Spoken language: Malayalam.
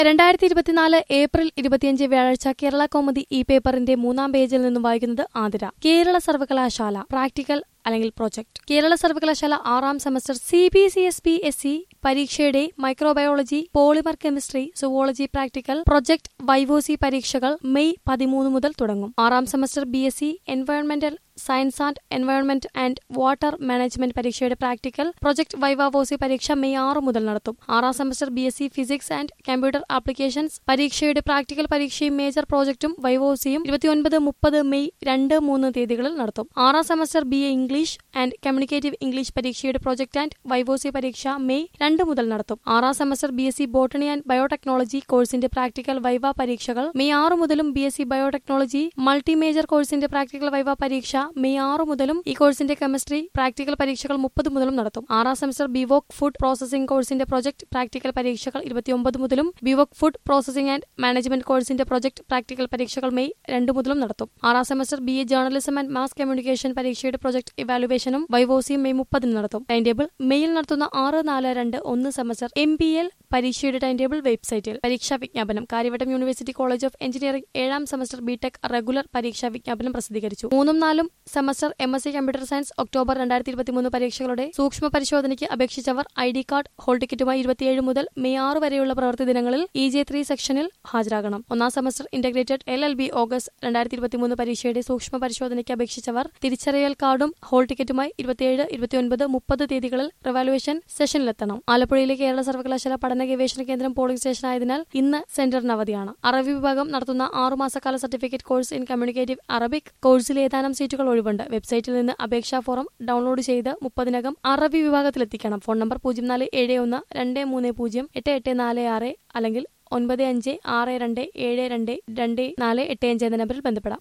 രണ്ടായിരത്തി ഇരുപത്തിനാല് ഏപ്രിൽ ഇരുപത്തിയഞ്ച് വ്യാഴാഴ്ച കേരള കൗമുദി ഈ പേപ്പറിന്റെ മൂന്നാം പേജിൽ നിന്നും വായിക്കുന്നത് ആതിര കേരള സർവകലാശാല പ്രാക്ടിക്കൽ അല്ലെങ്കിൽ പ്രൊജക്ട് കേരള സർവകലാശാല ആറാം semester C B C S P S C പരീക്ഷയുടെ microbiology polymer chemistry zoology practical project viva voce പരീക്ഷകൾ മെയ് പതിമൂന്ന് മുതൽ തുടങ്ങും ആറാം സെമസ്റ്റർ ബി എസ് സി എൻവയോൺമെന്റൽ science and environment and water management പരീക്ഷയുടെ പ്രാക്ടിക്കൽ പ്രൊജക്ട് വൈവാവോസി പരീക്ഷ മെയ് ആറ് മുതൽ നടത്തും ആറാം semester B S C physics and computer applications പരീക്ഷയുടെ പ്രാക്ടിക്കൽ പരീക്ഷയും മേജർ പ്രോജക്റ്റും വൈവോസിയും ഇരുപത്തിയൊൻപത് മുപ്പത് മെയ് രണ്ട് മൂന്ന് തീയതികളിൽ നടത്തും ആറാം semester B A English and communicative English പരീക്ഷയുടെ പ്രോജക്ട് ആൻഡ് വൈവോസി പരീക്ഷ മെയ് രണ്ട് മുതൽ നടത്തും ആറാം semester B S C botany and biotechnology കോഴ്സിന്റെ പ്രാക്ടിക്കൽ വൈവ പരീക്ഷകൾ മെയ് ആറ് മുതലും B S C biotechnology multi major കോഴ്സിന്റെ പ്രാക്ടിക്കൽ വൈവ പരീക്ഷ മെയ് ആറ് മുതലും ഈ കോഴ്സിന്റെ കെമിസ്ട്രി പ്രാക്ടിക്കൽ പരീക്ഷകൾ മുപ്പത് മുതലും നടത്തും ആറാം സെമസ്റ്റർ ബിവോക് ഫുഡ് പ്രോസസിംഗ് കോഴ്സിന്റെ പ്രൊജക്ട് പ്രാക്ടിക്കൽ പരീക്ഷകൾ ഇരുപത്തിയൊമ്പത് മുതലും B Voc food processing and management കോഴ്സിന്റെ പ്രൊജക്ട് പ്രാക്ടിക്കൽ പരീക്ഷകൾ മെയ് രണ്ട് മുതലും നടത്തും ആറാം semester B A journalism and mass communication പരീക്ഷയുടെ പ്രൊജക്ട് ഇവാലുവേഷനും വൈവോസിയും മെയ് മുപ്പതിന് നടത്തും ടൈം ടേബിൾ മെയിൽ നടത്തുന്ന ആറ് നാല് രണ്ട് ഒന്ന് സെമസ്റ്റർ എം പി എൽ പരീക്ഷയുടെ ടൈം ടേബിൾ വെബ്സൈറ്റിൽ പരീക്ഷാ വിജ്ഞാപനം Karyavattom university college of engineering ഏഴാം സെമസ്റ്റർ ബിടെക് റെഗുലർ പരീക്ഷാ വിജ്ഞാപനം പ്രസിദ്ധീകരിച്ചു മൂന്നും നാലും semester M S C computer science October രണ്ടായിരത്തി ഇരുപത്തിമൂന്ന് പരീക്ഷകളുടെ സൂക്ഷ്മ പരിശോധനയ്ക്ക് അപേക്ഷിച്ചവർ ഐ ഡി കാർഡ് ഹോൾ ടിക്കറ്റുമായി ഇരുപത്തിയേഴ് മുതൽ മെയ് ആറ് വരെയുള്ള പ്രവൃത്തി ദിനങ്ങളിൽ ഇ ജെ ത്രീ സെക്ഷനിൽ ഹാജരാകണം ഒന്നാം semester integrated L L B August രണ്ടായിരത്തി ഇരുപത്തിമൂന്ന് പരീക്ഷയുടെ സൂക്ഷ്മ പരിശോധനയ്ക്ക് അപേക്ഷിച്ചവർ തിരിച്ചറിയൽ കാർഡും ഹോൾ ടിക്കറ്റുമായി ഇരുപത്തിയേഴ് ഇരുപത്തിയൊൻപത് മുപ്പത് തീയതികളിൽ റിവാലുവേഷൻ സെഷനിലെത്തണം ആലപ്പുഴയിലെ കേരള സർവകലാശാല പഠന ഗവേഷണ കേന്ദ്രം പോളിംഗ് സ്റ്റേഷൻ ആയതിനാൽ ഇന്ന് സെന്ററിന് അവധിയാണ് അറബി വിഭാഗം നടത്തുന്ന ആറുമാസക്കാല certificate course in communicative Arabic കോഴ്സിൽ ഏതാനും സീറ്റുകൾ ഒഴിവുണ്ട് വെബ്സൈറ്റിൽ നിന്ന് അപേക്ഷാ ഫോറം ഡൗൺലോഡ് ചെയ്ത് മുപ്പതിനകം അറബി വിഭാഗത്തിലെത്തിക്കണം ഫോൺ നമ്പർ പൂജ്യം നാല് ഏഴ് ഒന്ന് രണ്ട് മൂന്ന് പൂജ്യം എട്ട് എട്ട് നാല് ആറ് അല്ലെങ്കിൽ ഒൻപത് അഞ്ച് ആറ് രണ്ട് ഏഴ് രണ്ട് രണ്ട് നാല് എട്ട് അഞ്ച് എന്ന നമ്പറിൽ ബന്ധപ്പെടാം